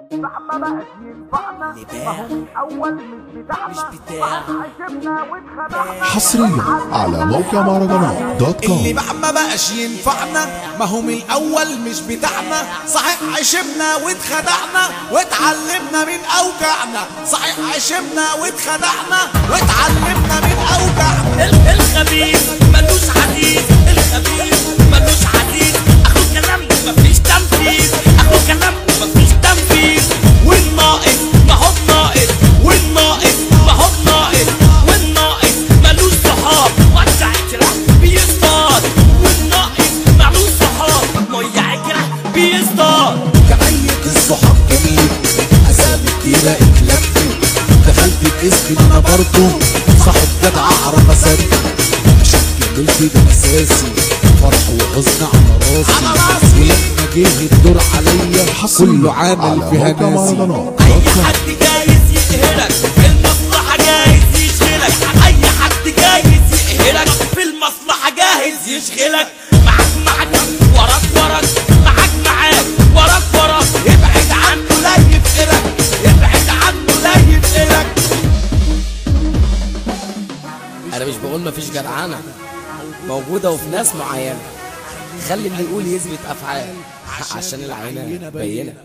زعما بقاش ينفعنا ما هو من الاول مش بتاعنا مش بتاع. عشمنا واتخدعنا حصريا على موقع مهرجانات دوت اللي كوم بقى ما بقاش ينفعنا ما هو من الاول مش بتاعنا صحيح عشمنا واتخدعنا واتعلمنا من اوجعنا صحيح عشمنا واتخدعنا واتعلمنا من اوجعنا ال- الخبيث ملوش حديث الخبيث ملوش حديث اخو كلام مفيش تنفيذ اخو كلام مفيش تنفيذ والناقص ما هو ناقص والناقص ما هو ناقص والناقص ملوش صحاب وجع عكرة بيصطاد والناقص ملوش صحاب مية عكرة بيصطاد كأية الصحاب جميل أسامي كتيرة اتلمت دخلت باسمي أنا برضه صاحب جدع أعرف أصدق عشان كملت ده أساسي فرح وحزن على راسي ولما جه الدور عليا كله عامل على فيها موقع ناسي مهرجانات اي دوت كوم حد جايز يقهرك في المصلحة جايز يشغلك اي حد جايز يقهرك في المصلحة جاهز يشغلك معاك معاك وراك وراك معاك معاك وراك وراك ابعد عنه لا يفقرك ابعد عنه لا يفقرك انا مش بقول مفيش جدعانه موجوده وفي ناس معينه خلي اللي يقول يثبت افعال عشان العينه بينه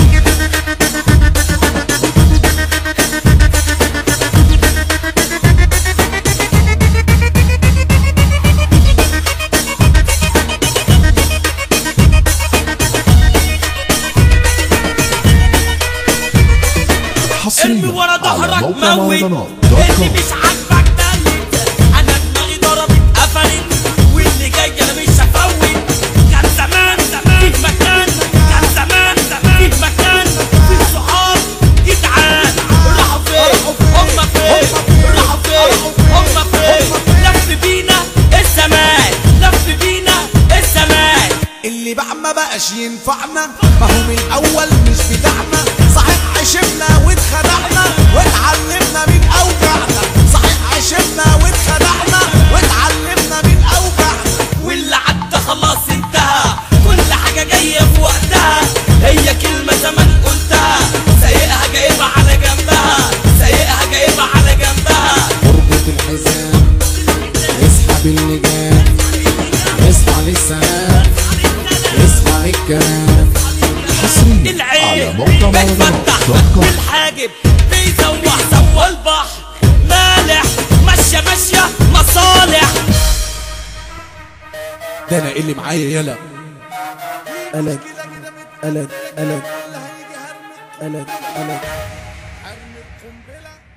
حصريا ارمي ورا على ظهرك موقع موت مهرجانات دوت اللي كوم مش عاجبك دلت انا دماغي ضربت قفلت واللي جاي انا مش هفوت كان زمان زمان في مكان كان زمان زمان في مكان في صحاب جدعان راحوا فين هم فين راحوا فين هم فين لف بينا الزمان لف بينا الزمان اللي بقى ما بقاش ينفعنا ما هو من الاول مش بتاعنا صحيح عشمنا واتخدعنا واتعلمنا من اوجعنا صحيح عشمنا واتخدعنا واتعلمنا من اوجعنا واللي عدى خلاص انتهى كل حاجة جاية في وقتها هي كلمة زمان قلتها سايقها جايبها على جنبها سايقها جايبها على جنبها اربط الحزام اسحب اللجام اصحى للسلام اصحى الكلام حصريا على العين موقع مهرجانات بتفتح دوت كوم والحاجب بيزوح سوى البحر مالح ماشية ماشية مصالح ده انا اللي معايا يلا قلق قلق قلق قلق قلق حرم القنبله